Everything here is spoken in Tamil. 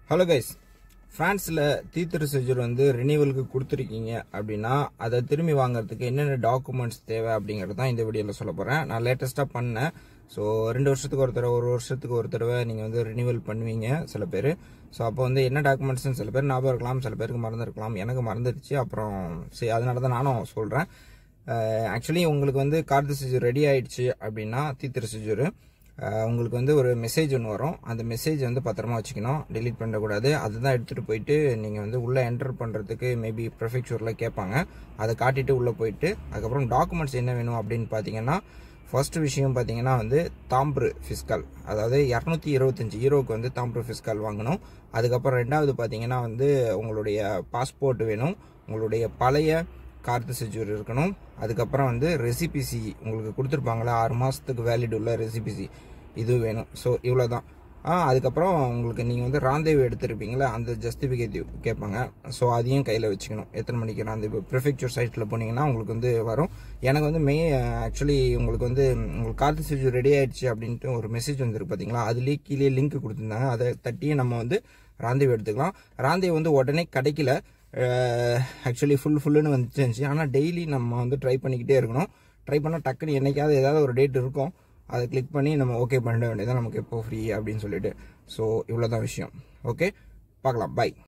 ஹலோ கைஸ் ஃப்ரான்ஸில் தீர்த்த ரிசர்ஜர் வந்து ரினிவலுக்கு கொடுத்துருக்கீங்க அப்படின்னா அதை திரும்பி வாங்குறதுக்கு என்னென்ன டாக்குமெண்ட்ஸ் தேவை அப்படிங்கிறது தான் இந்த வீடியோவில் சொல்ல போகிறேன் நான் லேட்டஸ்ட்டாக பண்ணேன் ஸோ ரெண்டு வருஷத்துக்கு ஒரு தடவை ஒரு வருஷத்துக்கு ஒரு தடவை நீங்கள் வந்து ரினிவல் பண்ணுவீங்க சில பேர் ஸோ அப்போ வந்து என்ன டாக்குமெண்ட்ஸ்னு சில பேர் ஞாபகம் இருக்கலாம் சில பேருக்கு மறந்துருக்கலாம் எனக்கு மறந்துடுச்சு அப்புறம் சரி அதனால தான் நானும் சொல்கிறேன் ஆக்சுவலி உங்களுக்கு வந்து கார்டு ரிசர்ஜர் ரெடி ஆயிடுச்சு அப்படின்னா தீர்த்த ரிசர்ஜர் அஹ் உங்களுக்கு வந்து ஒரு மெசேஜ் ஒன்று வரும் அந்த மெசேஜ் வந்து பத்திரமா வச்சுக்கணும் டெலீட் பண்ணக்கூடாது அதுதான் எடுத்துகிட்டு போயிட்டு நீங்கள் வந்து உள்ளே என்டர் பண்ணுறதுக்கு மேபி ப்ரொஃபெக்சூரில் கேட்பாங்க அதை காட்டிட்டு உள்ளே போயிட்டு அதுக்கப்புறம் டாக்குமெண்ட்ஸ் என்ன வேணும் அப்படின்னு பார்த்தீங்கன்னா ஃபர்ஸ்ட் விஷயம் பார்த்தீங்கன்னா வந்து தாம்பரு ஃபிஸ்கல் அதாவது இரநூத்தி இருபத்தஞ்சி ஈரோக்கு வந்து தாம்பரு ஃபிஸ்கல் வாங்கணும் அதுக்கப்புறம் ரெண்டாவது பார்த்தீங்கன்னா வந்து உங்களுடைய பாஸ்போர்ட் வேணும் உங்களுடைய பழைய கார்த்து செஜூர் இருக்கணும் அதுக்கப்புறம் வந்து ரெசிபிசி உங்களுக்கு கொடுத்துருப்பாங்களா ஆறு மாதத்துக்கு வேலிட் உள்ள ரெசிபிசி இது வேணும் ஸோ இவ்வளோ தான் ஆ அதுக்கப்புறம் உங்களுக்கு நீங்கள் வந்து ராந்தேவ் எடுத்திருப்பீங்களா அந்த ஜஸ்டிஃபிகேட்டிவ் கேட்பாங்க ஸோ அதையும் கையில் வச்சுக்கணும் எத்தனை மணிக்கு ராந்தேவ் ப்ரிஃபெக்சர் சைட்டில் போனீங்கன்னா உங்களுக்கு வந்து வரும் எனக்கு வந்து மெய் ஆக்சுவலி உங்களுக்கு வந்து உங்களுக்கு கார்த்து செஜூர் ரெடி ஆயிடுச்சு அப்படின்ட்டு ஒரு மெசேஜ் வந்துருக்கு பார்த்தீங்களா அதுலேயே கீழே லிங்க் கொடுத்துருந்தாங்க அதை தட்டி நம்ம வந்து ராந்தேவ் எடுத்துக்கலாம் ராந்தேவ் வந்து உடனே கிடைக்கல ஆக்சுவலி ஃபுல் ஃபுல்லுன்னு வந்துச்சு ஆனால் டெய்லி நம்ம வந்து ட்ரை பண்ணிக்கிட்டே இருக்கணும் ட்ரை பண்ணால் டக்குன்னு என்னைக்காவது ஏதாவது ஒரு டேட் இருக்கும் அதை கிளிக் பண்ணி நம்ம ஓகே பண்ண வேண்டியதான் நமக்கு எப்போ ஃப்ரீ அப்படின்னு சொல்லிட்டு ஸோ இவ்வளோ தான் விஷயம் ஓகே பார்க்கலாம் பை